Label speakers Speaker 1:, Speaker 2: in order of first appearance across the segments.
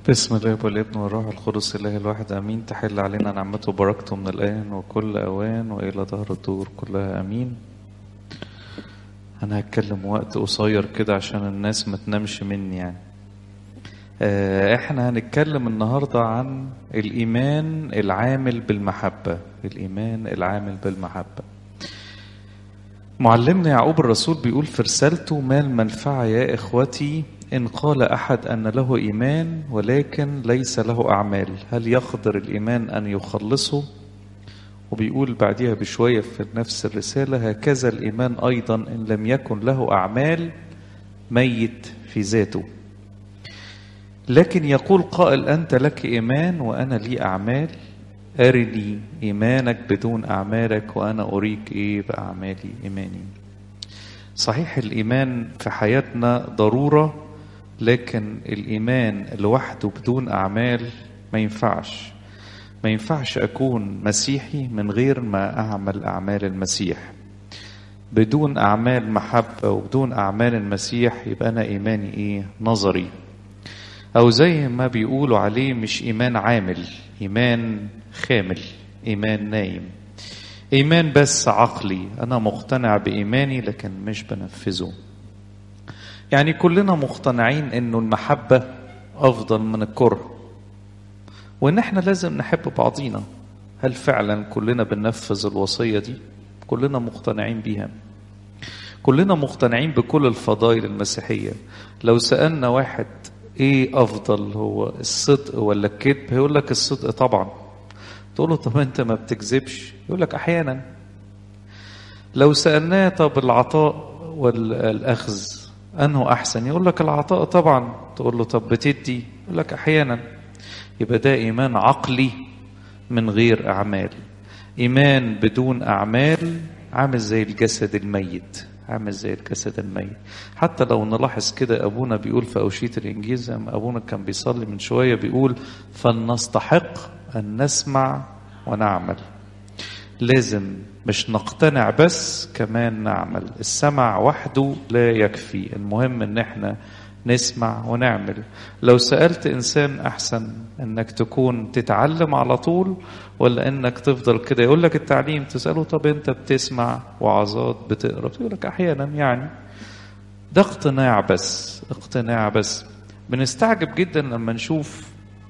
Speaker 1: بسم الله والابن والروح القدس الله الواحد امين تحل علينا نعمته وبركته من الان وكل اوان والى ظهر الدور كلها امين انا هتكلم وقت قصير كده عشان الناس ما تنامش مني يعني آه، احنا هنتكلم النهارده عن الايمان العامل بالمحبه الايمان العامل بالمحبه معلمنا يعقوب الرسول بيقول في رسالته ما المنفعه يا اخوتي إن قال أحد أن له إيمان ولكن ليس له أعمال هل يقدر الإيمان أن يخلصه وبيقول بعدها بشوية في نفس الرسالة هكذا الإيمان أيضا إن لم يكن له أعمال ميت في ذاته لكن يقول قائل أنت لك إيمان وأنا لي أعمال أرني إيمانك بدون أعمالك وأنا أريك إيه بأعمالي إيماني صحيح الإيمان في حياتنا ضرورة لكن الإيمان لوحده بدون أعمال ما ينفعش ما ينفعش أكون مسيحي من غير ما أعمل أعمال المسيح بدون أعمال محبة وبدون أعمال المسيح يبقى أنا إيماني إيه نظري أو زي ما بيقولوا عليه مش إيمان عامل إيمان خامل إيمان نايم إيمان بس عقلي أنا مقتنع بإيماني لكن مش بنفذه يعني كلنا مقتنعين انه المحبة افضل من الكره وان احنا لازم نحب بعضينا هل فعلا كلنا بننفذ الوصية دي كلنا مقتنعين بيها كلنا مقتنعين بكل الفضائل المسيحية لو سألنا واحد ايه افضل هو الصدق ولا الكذب هيقول لك الصدق طبعا تقول له طب انت ما بتكذبش يقول لك احيانا لو سألناه طب العطاء والاخذ انه احسن يقول لك العطاء طبعا تقول له طب بتدي يقول لك احيانا يبقى ده ايمان عقلي من غير اعمال ايمان بدون اعمال عامل زي الجسد الميت عامل زي الجسد الميت حتى لو نلاحظ كده ابونا بيقول في اوشيه الانجيل زي ما ابونا كان بيصلي من شويه بيقول فلنستحق ان نسمع ونعمل لازم مش نقتنع بس كمان نعمل السمع وحده لا يكفي المهم ان احنا نسمع ونعمل لو سألت انسان احسن انك تكون تتعلم على طول ولا انك تفضل كده يقول لك التعليم تسأله طب انت بتسمع وعظات بتقرا يقول لك احيانا يعني ده اقتناع بس اقتناع بس بنستعجب جدا لما نشوف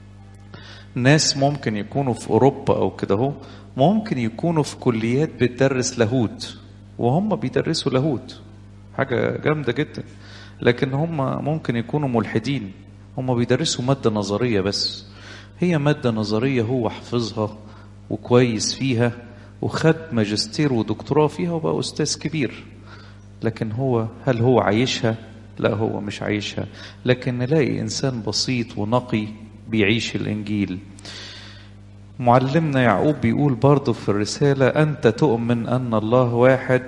Speaker 1: ناس ممكن يكونوا في اوروبا او كده اهو ممكن يكونوا في كليات بتدرس لاهوت وهم بيدرسوا لاهوت حاجة جامدة جدا لكن هم ممكن يكونوا ملحدين هم بيدرسوا مادة نظرية بس هي مادة نظرية هو حفظها وكويس فيها وخد ماجستير ودكتوراه فيها وبقى أستاذ كبير لكن هو هل هو عايشها؟ لا هو مش عايشها لكن نلاقي إنسان بسيط ونقي بيعيش الإنجيل معلمنا يعقوب بيقول برضه في الرسالة أنت تؤمن أن الله واحد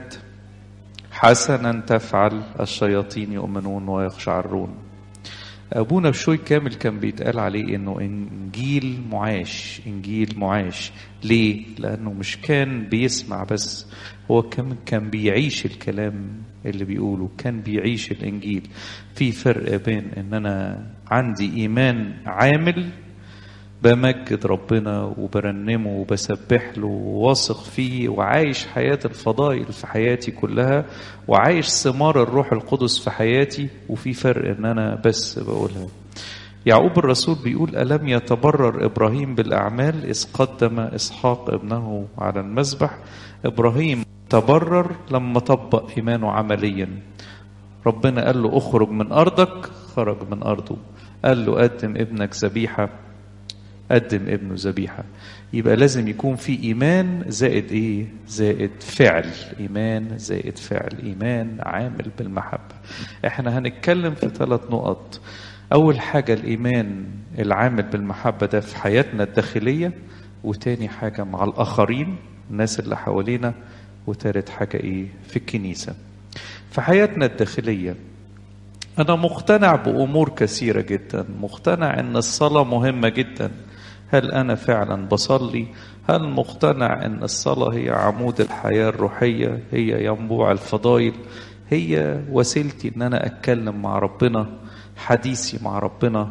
Speaker 1: حسنا تفعل الشياطين يؤمنون ويخشعرون أبونا بشوي كامل كان بيتقال عليه إنه إنجيل معاش إنجيل معاش ليه؟ لأنه مش كان بيسمع بس هو كان كان بيعيش الكلام اللي بيقوله كان بيعيش الإنجيل في فرق بين إن أنا عندي إيمان عامل بمجد ربنا وبرنمه وبسبح له وواثق فيه وعايش حياة الفضائل في حياتي كلها وعايش ثمار الروح القدس في حياتي وفي فرق ان انا بس بقولها يعقوب الرسول بيقول ألم يتبرر إبراهيم بالأعمال إذ قدم إسحاق ابنه على المذبح إبراهيم تبرر لما طبق إيمانه عمليا ربنا قال له اخرج من أرضك خرج من أرضه قال له قدم ابنك ذبيحة قدم ابنه ذبيحة يبقى لازم يكون في إيمان زائد إيه؟ زائد فعل إيمان زائد فعل إيمان عامل بالمحبة إحنا هنتكلم في ثلاث نقط أول حاجة الإيمان العامل بالمحبة ده في حياتنا الداخلية وتاني حاجة مع الآخرين الناس اللي حوالينا وتالت حاجة إيه؟ في الكنيسة في حياتنا الداخلية أنا مقتنع بأمور كثيرة جدا مقتنع أن الصلاة مهمة جدا هل أنا فعلا بصلي هل مقتنع أن الصلاة هي عمود الحياة الروحية هي ينبوع الفضائل هي وسيلتي أن أنا أتكلم مع ربنا حديثي مع ربنا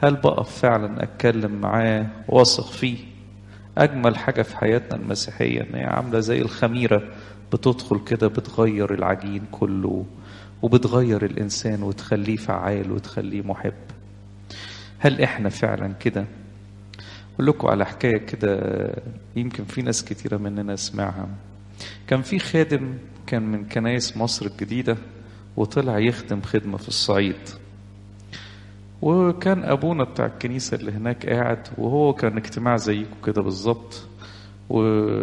Speaker 1: هل بقف فعلا اتكلم معاه واثق فيه اجمل حاجه في حياتنا المسيحيه ان هي عامله زي الخميره بتدخل كده بتغير العجين كله وبتغير الانسان وتخليه فعال وتخليه محب هل احنا فعلا كده اقول لكم على حكايه كده يمكن في ناس كتيره مننا سمعها كان في خادم كان من كنايس مصر الجديده وطلع يخدم خدمه في الصعيد وكان ابونا بتاع الكنيسه اللي هناك قاعد وهو كان اجتماع زيكم كده بالظبط و...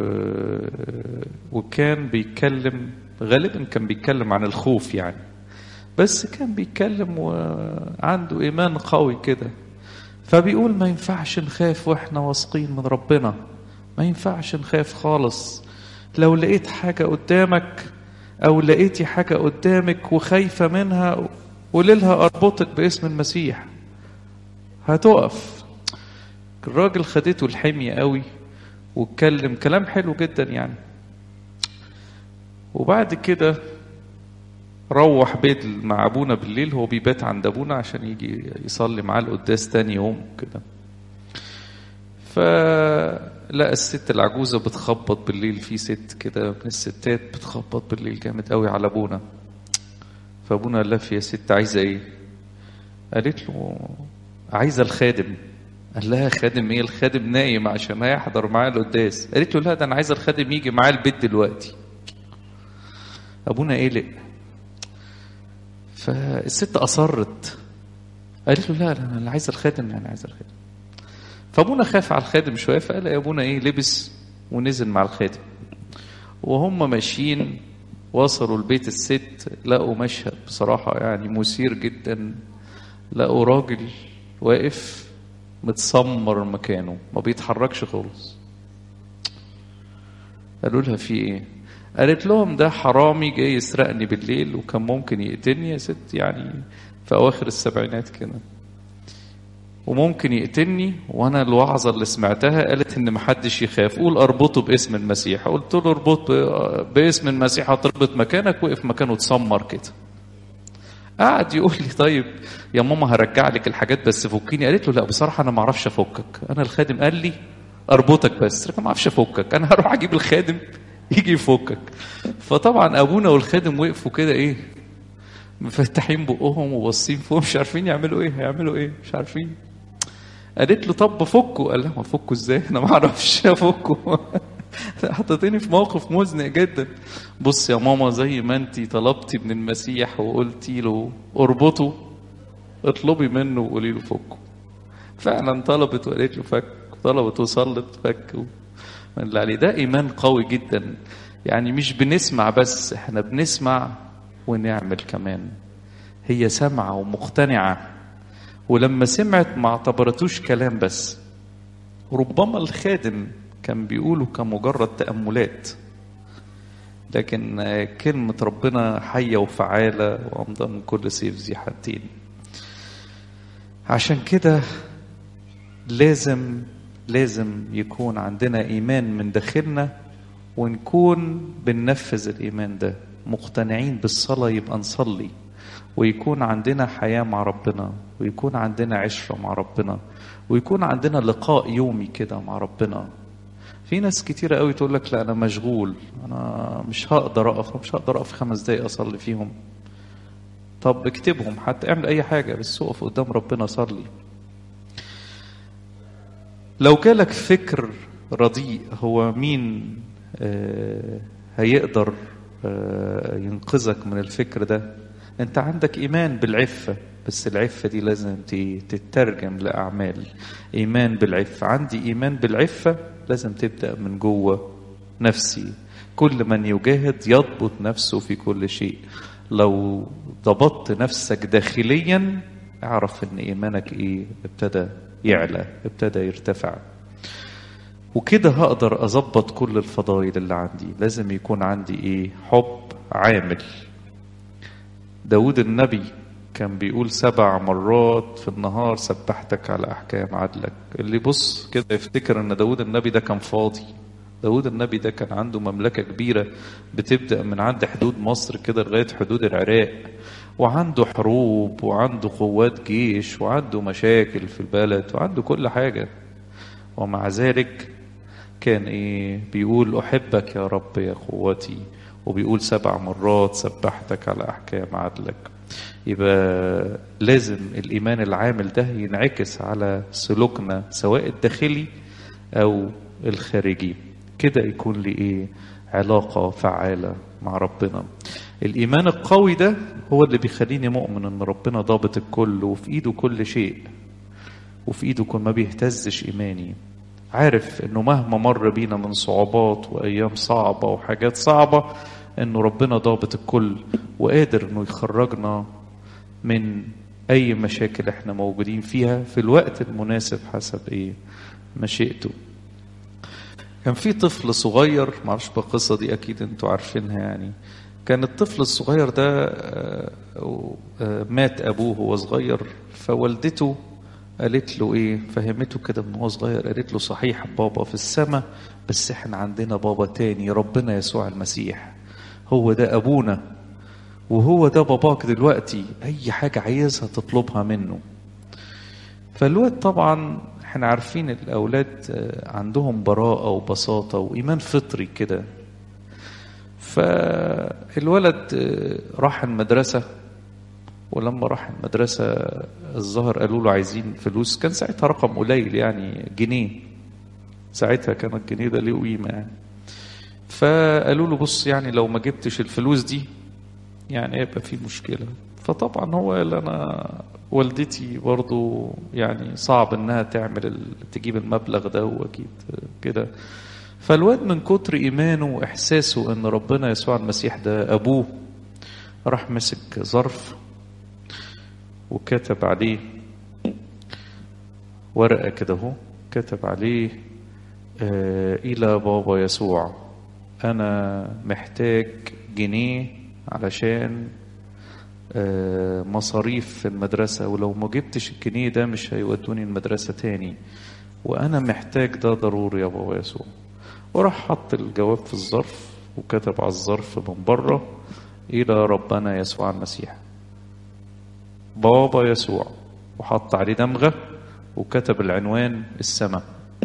Speaker 1: وكان بيتكلم غالبا كان بيتكلم عن الخوف يعني بس كان بيتكلم وعنده ايمان قوي كده فبيقول ما ينفعش نخاف واحنا واثقين من ربنا ما ينفعش نخاف خالص لو لقيت حاجه قدامك او لقيتي حاجه قدامك وخايفه منها قولي اربطك باسم المسيح هتقف الراجل خدته الحمية قوي واتكلم كلام حلو جدا يعني وبعد كده روح بيت مع ابونا بالليل هو بيبات عند ابونا عشان يجي يصلي معاه القداس تاني يوم كده فلقى الست العجوزه بتخبط بالليل في ست كده من الستات بتخبط بالليل جامد قوي على ابونا فابونا قال لها يا ست عايزه ايه قالت له عايزه الخادم قال لها خادم ايه الخادم نايم عشان هيحضر معاه القداس قالت له لا ده انا عايزه الخادم يجي معاه البيت دلوقتي ابونا قلق فالست اصرت قالت له لا لا انا عايزه الخادم يعني عايزه الخادم فابونا خاف على الخادم شويه فقال يا ابونا ايه لبس ونزل مع الخادم وهم ماشيين وصلوا البيت الست لقوا مشهد بصراحة يعني مثير جدا لقوا راجل واقف متسمر مكانه ما بيتحركش خالص قالوا لها في ايه قالت لهم ده حرامي جاي يسرقني بالليل وكان ممكن يقتلني يا ست يعني في اواخر السبعينات كده وممكن يقتلني وانا الوعظه اللي سمعتها قالت ان محدش يخاف قول اربطه باسم المسيح قلت له اربط باسم المسيح هتربط مكانك وقف مكانه اتسمر كده قعد يقول لي طيب يا ماما هرجع لك الحاجات بس فكيني قالت له لا بصراحه انا ما اعرفش افكك انا الخادم قال لي اربطك بس انا ما اعرفش افكك انا هروح اجيب الخادم يجي يفكك فطبعا ابونا والخادم وقفوا كده ايه مفتحين بقهم وباصين فوق مش عارفين يعملوا ايه هيعملوا ايه مش عارفين قالت له طب فكه قال لها ما فكه ازاي انا ما اعرفش افكه حطيتني في موقف مزنق جدا بص يا ماما زي ما انت طلبتي من المسيح وقلتي له اربطه اطلبي منه وقولي له فكه فعلا طلبت وقالت له فك طلبت وصلت فك اللي عليه ده ايمان قوي جدا يعني مش بنسمع بس احنا بنسمع ونعمل كمان هي سامعه ومقتنعه ولما سمعت ما اعتبرتوش كلام بس ربما الخادم كان بيقوله كمجرد تأملات لكن كلمة ربنا حية وفعالة وأمضى من كل سيف ذي حدين عشان كده لازم لازم يكون عندنا إيمان من داخلنا ونكون بننفذ الإيمان ده مقتنعين بالصلاة يبقى نصلي ويكون عندنا حياة مع ربنا ويكون عندنا عشرة مع ربنا ويكون عندنا لقاء يومي كده مع ربنا في ناس كتيرة قوي تقول لك لا أنا مشغول أنا مش هقدر أقف مش هقدر أقف خمس دقايق أصلي فيهم طب اكتبهم حتى اعمل أي حاجة بس اقف قدام ربنا صلي لو جالك فكر رديء هو مين آه هيقدر آه ينقذك من الفكر ده انت عندك ايمان بالعفه بس العفه دي لازم تترجم لاعمال ايمان بالعفه عندي ايمان بالعفه لازم تبدا من جوه نفسي كل من يجاهد يضبط نفسه في كل شيء لو ضبطت نفسك داخليا اعرف ان ايمانك ايه ابتدى يعلى ابتدى يرتفع وكده هقدر اظبط كل الفضائل اللي عندي لازم يكون عندي ايه حب عامل داود النبي كان بيقول سبع مرات في النهار سبحتك على أحكام عدلك اللي بص كده يفتكر أن داود النبي ده كان فاضي داود النبي ده كان عنده مملكة كبيرة بتبدأ من عند حدود مصر كده لغاية حدود العراق وعنده حروب وعنده قوات جيش وعنده مشاكل في البلد وعنده كل حاجة ومع ذلك كان ايه بيقول احبك يا رب يا قوتي وبيقول سبع مرات سبحتك على احكام عدلك يبقى لازم الايمان العامل ده ينعكس على سلوكنا سواء الداخلي او الخارجي كده يكون لي ايه علاقة فعالة مع ربنا الإيمان القوي ده هو اللي بيخليني مؤمن إن ربنا ضابط الكل وفي إيده كل شيء وفي إيده كل ما بيهتزش إيماني عارف إنه مهما مر بينا من صعوبات وأيام صعبة وحاجات صعبة إنه ربنا ضابط الكل وقادر إنه يخرجنا من أي مشاكل إحنا موجودين فيها في الوقت المناسب حسب إيه مشيئته كان في طفل صغير معرفش بالقصة دي أكيد أنتوا عارفينها يعني كان الطفل الصغير ده مات أبوه وهو صغير فوالدته قالت له إيه فهمته كده من هو صغير قالت له صحيح بابا في السماء بس إحنا عندنا بابا تاني ربنا يسوع المسيح هو ده أبونا وهو ده باباك دلوقتي أي حاجة عايزها تطلبها منه فالواد طبعا احنا عارفين الاولاد عندهم براءه وبساطه وايمان فطري كده فالولد راح المدرسه ولما راح المدرسه الظاهر قالوا له عايزين فلوس كان ساعتها رقم قليل يعني جنيه ساعتها كان الجنيه ده ليه قيمه يعني فقالوا له بص يعني لو ما جبتش الفلوس دي يعني هيبقى في مشكله فطبعا هو قال انا والدتي برضو يعني صعب انها تعمل تجيب المبلغ ده واكيد كده فالواد من كتر ايمانه واحساسه ان ربنا يسوع المسيح ده ابوه راح مسك ظرف وكتب عليه ورقه كده اهو كتب عليه آه الى بابا يسوع انا محتاج جنيه علشان مصاريف في المدرسة ولو ما جبتش الجنيه ده مش هيودوني المدرسة تاني وأنا محتاج ده ضروري يا بابا يسوع وراح حط الجواب في الظرف وكتب على الظرف من بره إلى ربنا يسوع المسيح بابا يسوع وحط عليه دمغة وكتب العنوان السماء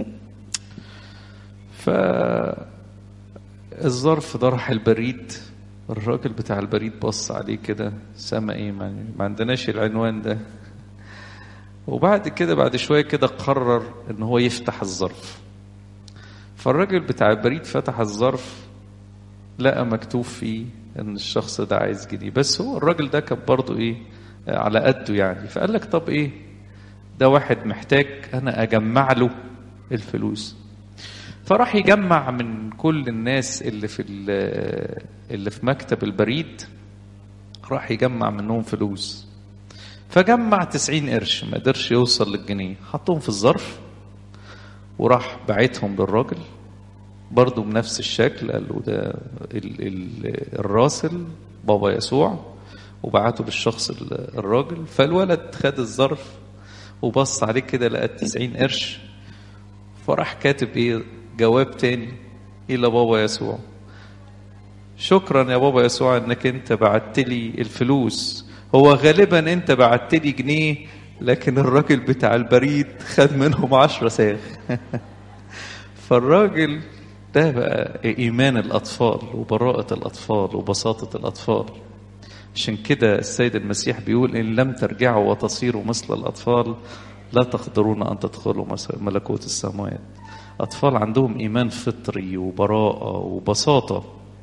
Speaker 1: فالظرف ده راح البريد الراجل بتاع البريد بص عليه كده سما ايه ما عندناش العنوان ده وبعد كده بعد شويه كده قرر ان هو يفتح الظرف فالراجل بتاع البريد فتح الظرف لقى مكتوب فيه ان الشخص ده عايز جنيه بس هو الراجل ده كان برضه ايه على قده يعني فقال لك طب ايه ده واحد محتاج انا اجمع له الفلوس فراح يجمع من كل الناس اللي في اللي في مكتب البريد راح يجمع منهم فلوس فجمع تسعين قرش ما قدرش يوصل للجنيه حطهم في الظرف وراح بعتهم للراجل برضه بنفس الشكل قال له ده ال ال الراسل بابا يسوع وبعته للشخص الراجل فالولد خد الظرف وبص عليه كده لقى التسعين قرش فراح كاتب ايه جواب تاني الى بابا يسوع شكرا يا بابا يسوع انك انت بعت لي الفلوس هو غالبا انت بعت لي جنيه لكن الراجل بتاع البريد خد منهم عشرة ساغ فالراجل ده بقى ايمان الاطفال وبراءة الاطفال وبساطة الاطفال عشان كده السيد المسيح بيقول ان لم ترجعوا وتصيروا مثل الاطفال لا تقدرون ان تدخلوا ملكوت السماوات أطفال عندهم إيمان فطري وبراءة وبساطة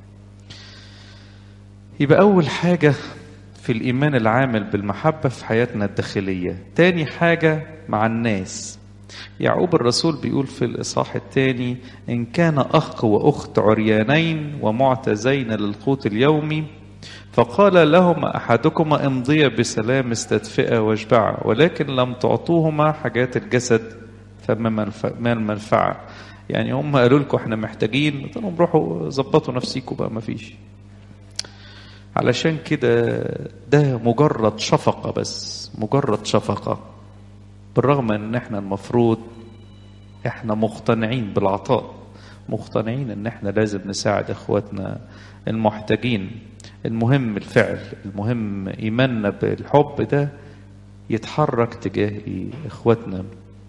Speaker 1: يبقى أول حاجة في الإيمان العامل بالمحبة في حياتنا الداخلية تاني حاجة مع الناس يعقوب الرسول بيقول في الإصحاح الثاني إن كان أخ وأخت عريانين ومعتزين للقوت اليومي فقال لهما أحدكما امضيا بسلام استدفئا واشبعا ولكن لم تعطوهما حاجات الجسد فما ما المنفعة يعني هم قالوا لكم احنا محتاجين قلت لهم روحوا ظبطوا نفسيكم بقى ما فيش علشان كده ده مجرد شفقة بس مجرد شفقة بالرغم ان احنا المفروض احنا مقتنعين بالعطاء مقتنعين ان احنا لازم نساعد اخواتنا المحتاجين المهم الفعل المهم إيماننا بالحب ده يتحرك تجاه إيه؟ إخواتنا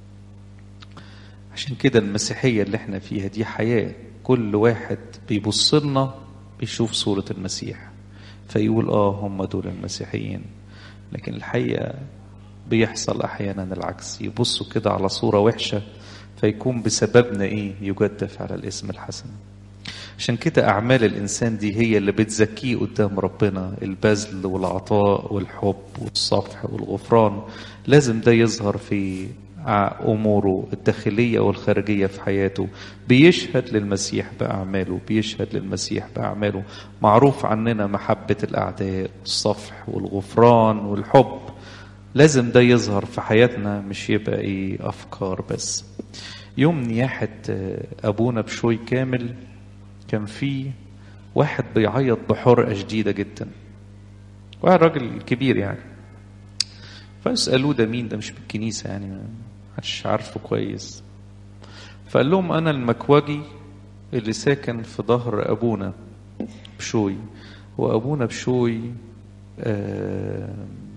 Speaker 1: عشان كده المسيحية اللي احنا فيها دي حياة كل واحد بيبص لنا بيشوف صورة المسيح فيقول اه هم دول المسيحيين لكن الحقيقة بيحصل أحيانا العكس يبصوا كده على صورة وحشة فيكون بسببنا إيه يجدف على الاسم الحسن عشان كده أعمال الإنسان دي هي اللي بتزكيه قدام ربنا البذل والعطاء والحب والصفح والغفران لازم ده يظهر في أموره الداخلية والخارجية في حياته بيشهد للمسيح بأعماله بيشهد للمسيح بأعماله معروف عننا محبة الأعداء والصفح والغفران والحب لازم ده يظهر في حياتنا مش يبقى ايه أفكار بس يوم نياحة أبونا بشوي كامل كان في واحد بيعيط بحرقة شديدة جدا واحد راجل كبير يعني فاسألوه ده مين ده مش بالكنيسة يعني محدش عارفه كويس فقال لهم أنا المكوجي اللي ساكن في ظهر أبونا بشوي وأبونا بشوي آآ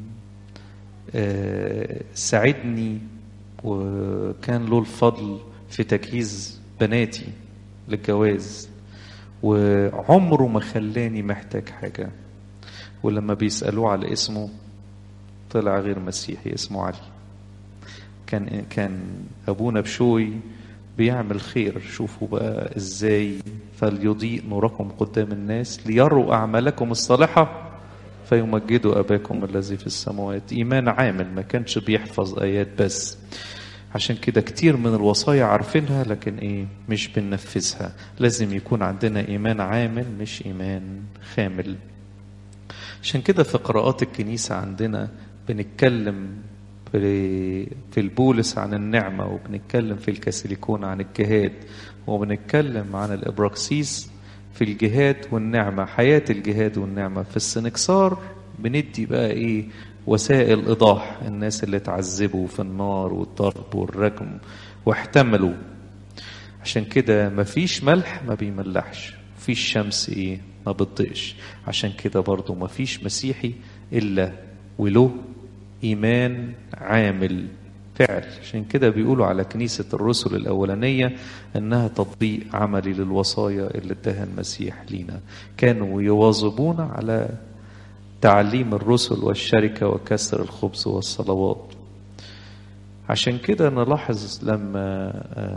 Speaker 1: آآ ساعدني وكان له الفضل في تجهيز بناتي للجواز وعمره ما خلاني محتاج حاجة ولما بيسألوه على اسمه طلع غير مسيحي اسمه علي كان كان ابونا بشوي بيعمل خير شوفوا بقى ازاي فليضيء نوركم قدام الناس ليروا اعمالكم الصالحه فيمجدوا اباكم الذي في السماوات ايمان عامل ما كانش بيحفظ ايات بس عشان كده كتير من الوصايا عارفينها لكن ايه مش بننفذها لازم يكون عندنا ايمان عامل مش ايمان خامل عشان كده في قراءات الكنيسه عندنا بنتكلم في البولس عن النعمة وبنتكلم في الكاثوليكون عن الجهاد وبنتكلم عن الإبراكسيس في الجهاد والنعمة حياة الجهاد والنعمة في السنكسار بندي بقى إيه وسائل إيضاح الناس اللي اتعذبوا في النار والضرب والرجم واحتملوا عشان كده مفيش ملح ما بيملحش مفيش شمس إيه ما بتضيقش عشان كده برضو مفيش مسيحي إلا وله إيمان عامل فعل عشان كده بيقولوا على كنيسة الرسل الأولانية أنها تطبيق عملي للوصايا اللي اداها المسيح لينا كانوا يواظبون على تعليم الرسل والشركة وكسر الخبز والصلوات عشان كده نلاحظ لما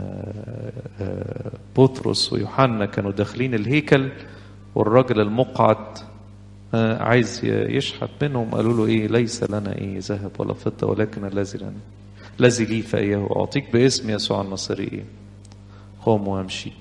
Speaker 1: بطرس ويوحنا كانوا داخلين الهيكل والراجل المقعد عايز يشحت منهم قالوا له ايه ليس لنا ايه ذهب ولا فضه ولكن الذي لنا الذي لي فاياه اعطيك باسم يسوع الناصري ايه قوم وامشي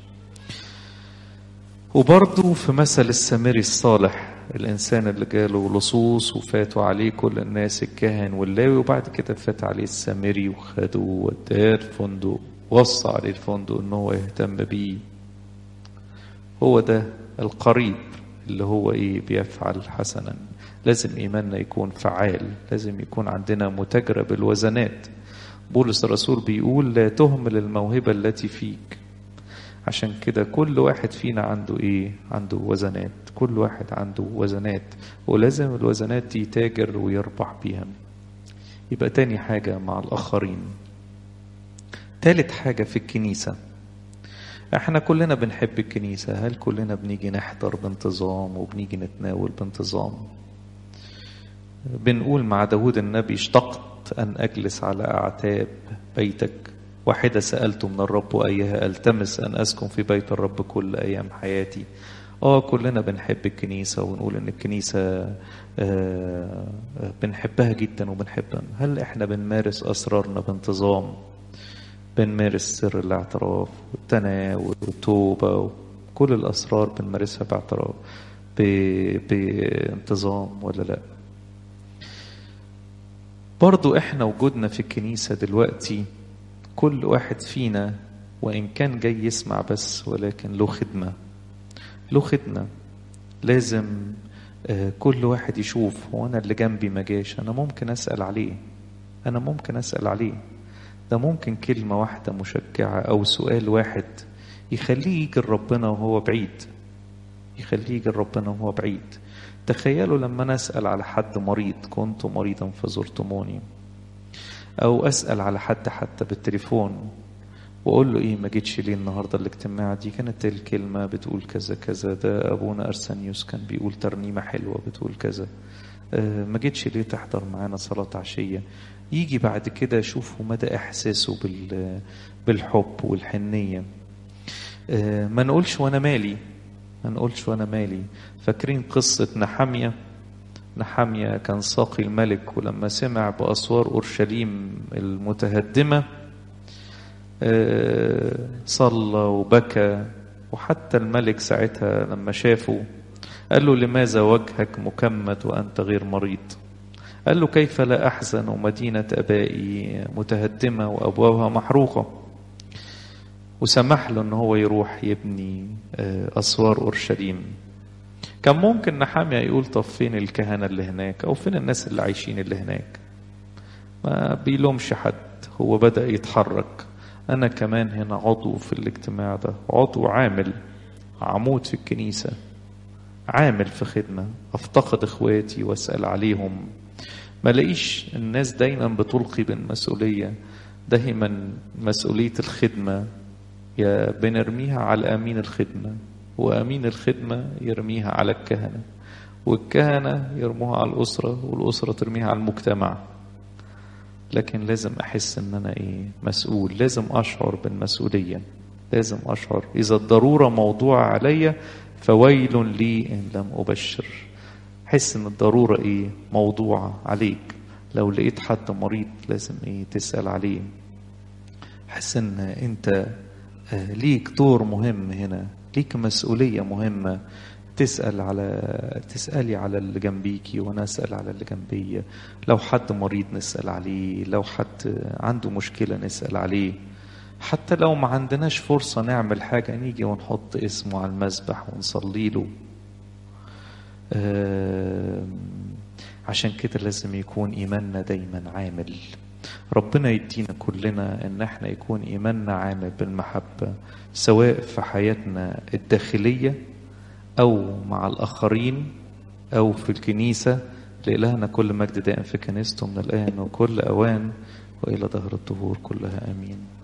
Speaker 1: وبرضه في مثل السامري الصالح الانسان اللي جاله لصوص وفاتوا عليه كل الناس الكاهن واللاوي وبعد كده فات عليه السامري وخدوه وداه الفندق وصى عليه الفندق ان هو يهتم بيه هو ده القريب اللي هو ايه بيفعل حسنا لازم ايماننا يكون فعال لازم يكون عندنا متاجره بالوزنات بولس الرسول بيقول لا تهمل الموهبه التي فيك عشان كده كل واحد فينا عنده ايه عنده وزنات كل واحد عنده وزنات ولازم الوزنات دي يتاجر ويربح بيها يبقى تاني حاجة مع الآخرين تالت حاجة في الكنيسة احنا كلنا بنحب الكنيسة هل كلنا بنيجي نحضر بانتظام وبنيجي نتناول بانتظام بنقول مع داود النبي اشتقت أن أجلس على أعتاب بيتك واحدة سألت من الرب وأيها ألتمس أن أسكن في بيت الرب كل أيام حياتي اه كلنا بنحب الكنيسة ونقول ان الكنيسة آه بنحبها جدا وبنحبها هل احنا بنمارس اسرارنا بانتظام بنمارس سر الاعتراف والتناول والتوبة وكل الاسرار بنمارسها باعتراف بانتظام ولا لا برضو احنا وجودنا في الكنيسة دلوقتي كل واحد فينا وإن كان جاي يسمع بس ولكن له خدمة له خدمة لازم كل واحد يشوف هو أنا اللي جنبي ما جاش أنا ممكن أسأل عليه أنا ممكن أسأل عليه ده ممكن كلمة واحدة مشجعة أو سؤال واحد يخليه يجي لربنا وهو بعيد يخليه يجي لربنا وهو بعيد تخيلوا لما أنا أسأل على حد مريض كنت مريضا فزرتموني أو أسأل على حد حتى بالتليفون وأقول له إيه ما جيتش ليه النهاردة الاجتماع دي كانت الكلمة بتقول كذا كذا ده أبونا أرسانيوس كان بيقول ترنيمة حلوة بتقول كذا آه ما جيتش ليه تحضر معانا صلاة عشية يجي بعد كده يشوفوا مدى إحساسه بال بالحب والحنية آه ما نقولش وأنا مالي ما نقولش وأنا مالي فاكرين قصة نحامية نحامية كان ساقي الملك ولما سمع بأسوار أورشليم المتهدمة صلى وبكى وحتى الملك ساعتها لما شافه قال له لماذا وجهك مكمد وأنت غير مريض قال له كيف لا أحزن مدينة أبائي متهدمة وأبوابها محروقة وسمح له أن هو يروح يبني أسوار أورشليم كان ممكن نحامية يقول طب فين الكهنة اللي هناك أو فين الناس اللي عايشين اللي هناك ما بيلومش حد هو بدأ يتحرك أنا كمان هنا عضو في الاجتماع ده عضو عامل عمود في الكنيسة عامل في خدمة أفتقد إخواتي وأسأل عليهم ما لاقيش الناس دايما بتلقي بالمسؤولية دايما مسؤولية الخدمة يا بنرميها على أمين الخدمة وأمين الخدمة يرميها على الكهنة والكهنة يرموها على الأسرة والأسرة ترميها على المجتمع لكن لازم أحس إن أنا إيه مسؤول لازم أشعر بالمسؤولية لازم أشعر إذا الضرورة موضوع عليا فويل لي إن لم أبشر حس إن الضرورة إيه موضوعة عليك لو لقيت حد مريض لازم إيه تسأل عليه حس إن أنت ليك دور مهم هنا ليك مسؤولية مهمة تسأل على تسألي على اللي جنبيكي وأنا أسأل على اللي جنبي لو حد مريض نسأل عليه لو حد عنده مشكلة نسأل عليه حتى لو ما عندناش فرصة نعمل حاجة نيجي ونحط اسمه على المسبح ونصلي له عشان كده لازم يكون إيماننا دايما عامل ربنا يدينا كلنا ان احنا يكون ايماننا عامل بالمحبه سواء في حياتنا الداخليه او مع الاخرين او في الكنيسه لإلهنا كل مجد دائم في كنيسته من الآن وكل أوان وإلى ظهر الدهور كلها آمين